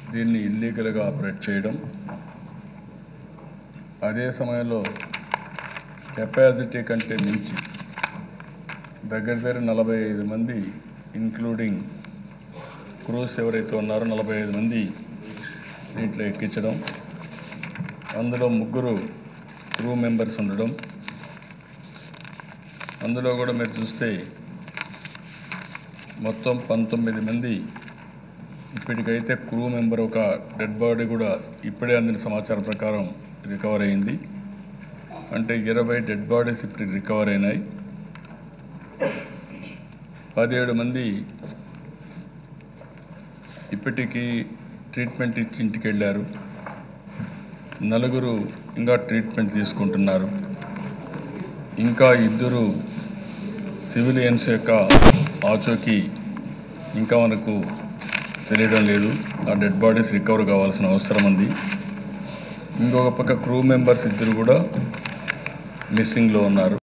దీన్ని ఇల్లీగల్గా ఆపరేట్ చేయడం అదే సమయంలో కెపాసిటీ కంటే మించి దగ్గర దగ్గర నలభై ఐదు మంది ఇంక్లూడింగ్ క్రూస్ ఎవరైతే ఉన్నారో నలభై ఐదు మంది దీంట్లో ఎక్కించడం అందులో ముగ్గురు క్రూ మెంబర్స్ ఉండడం అందులో కూడా మీరు చూస్తే మొత్తం పంతొమ్మిది మంది ఇప్పటికైతే క్రూ మెంబర్ ఒక డెడ్ బాడీ కూడా ఇప్పుడే అందిన సమాచారం ప్రకారం రికవర్ అయింది అంటే ఇరవై డెడ్ బాడీస్ ఇప్పుడు రికవర్ అయినాయి పదిహేడు మంది ఇప్పటికీ ట్రీట్మెంట్ ఇచ్చి ఇంటికి వెళ్ళారు నలుగురు ఇంకా ట్రీట్మెంట్ తీసుకుంటున్నారు ఇంకా ఇద్దరు సివిలియన్స్ యొక్క ఆచూకీ ఇంకా మనకు తెలియడం లేదు ఆ డెడ్ బాడీస్ రికవర్ కావాల్సిన అవసరం ఉంది ఇంకొక పక్క క్రూ మెంబర్స్ ఇద్దరు కూడా మిస్సింగ్లో ఉన్నారు